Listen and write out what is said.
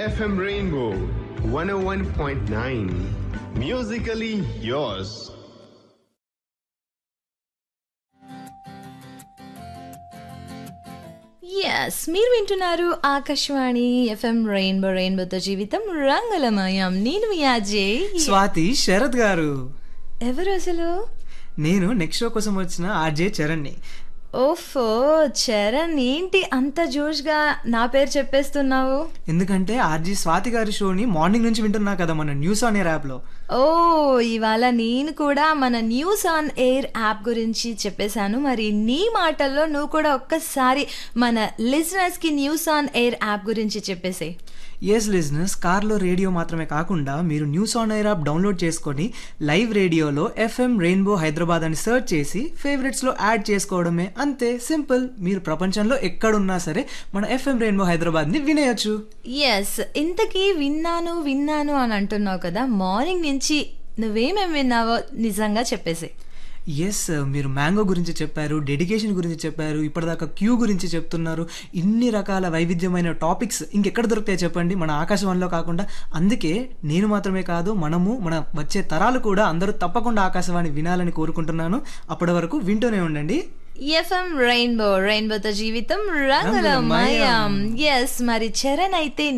FM Rainbow 101.9. Musically yours. Yes మీరు వింటున్నారు Akashvani FM rainbow రెయిన్బోతో జీవితం రంగులమయం నేను మీ అజయ్ స్వాతి శరత్ గారు ఎవరు అసలు నేను నెక్స్ట్ షో కోసం వచ్చిన ఆర్జే చరణ్ని ఓఫో చరణ్ ఏంటి అంత జోష్గా నా పేరు చెప్పేస్తున్నావు ఎందుకంటే ఆర్జీ స్వాతి గారి షోని మార్నింగ్ నుంచి వింటున్నా కదా మన న్యూస్ ఆన్ ఎయిర్ యాప్లో ఓ ఇవాళ నేను కూడా మన న్యూస్ ఆన్ ఎయిర్ యాప్ గురించి చెప్పేశాను మరి నీ మాటల్లో నువ్వు కూడా ఒక్కసారి మన లిజనర్స్కి న్యూస్ ఆన్ ఎయిర్ యాప్ గురించి చెప్పేసే ఎస్ లిజినెస్ కార్లో రేడియో మాత్రమే కాకుండా మీరు news on air app download చేసుకొని లైవ్ రేడియోలో ఎఫ్ఎం రెయిన్బో హైదరాబాద్ అని సెర్చ్ చేసి ఫేవరెట్స్లో యాడ్ చేసుకోవడమే అంతే సింపుల్ మీరు ప్రపంచంలో ఎక్కడున్నా సరే మన ఎఫ్ఎం రెయిన్బో హైదరాబాద్ని వినేయచ్చు ఎస్ ఇంతకీ విన్నాను విన్నాను అని అంటున్నావు కదా మార్నింగ్ నుంచి నువ్వేమేం విన్నావో నిజంగా చెప్పేసి ఎస్ మీరు మ్యాంగో గురించి చెప్పారు డెడికేషన్ గురించి చెప్పారు ఇప్పటిదాకా క్యూ గురించి చెప్తున్నారు ఇన్ని రకాల వైవిధ్యమైన టాపిక్స్ ఇంకెక్కడ దొరుకుతాయి చెప్పండి మన ఆకాశవాణిలో కాకుండా అందుకే నేను మాత్రమే కాదు మనము మన వచ్చే తరాలు కూడా అందరూ తప్పకుండా ఆకాశవాణి వినాలని కోరుకుంటున్నాను అప్పటి వరకు వింటూనే ఉండండి ఎఫ్ఎం రెయిన్బో రెయిన్బోతో జీవితం రంగులమయం ఎస్ మరి చరణ్ అయితే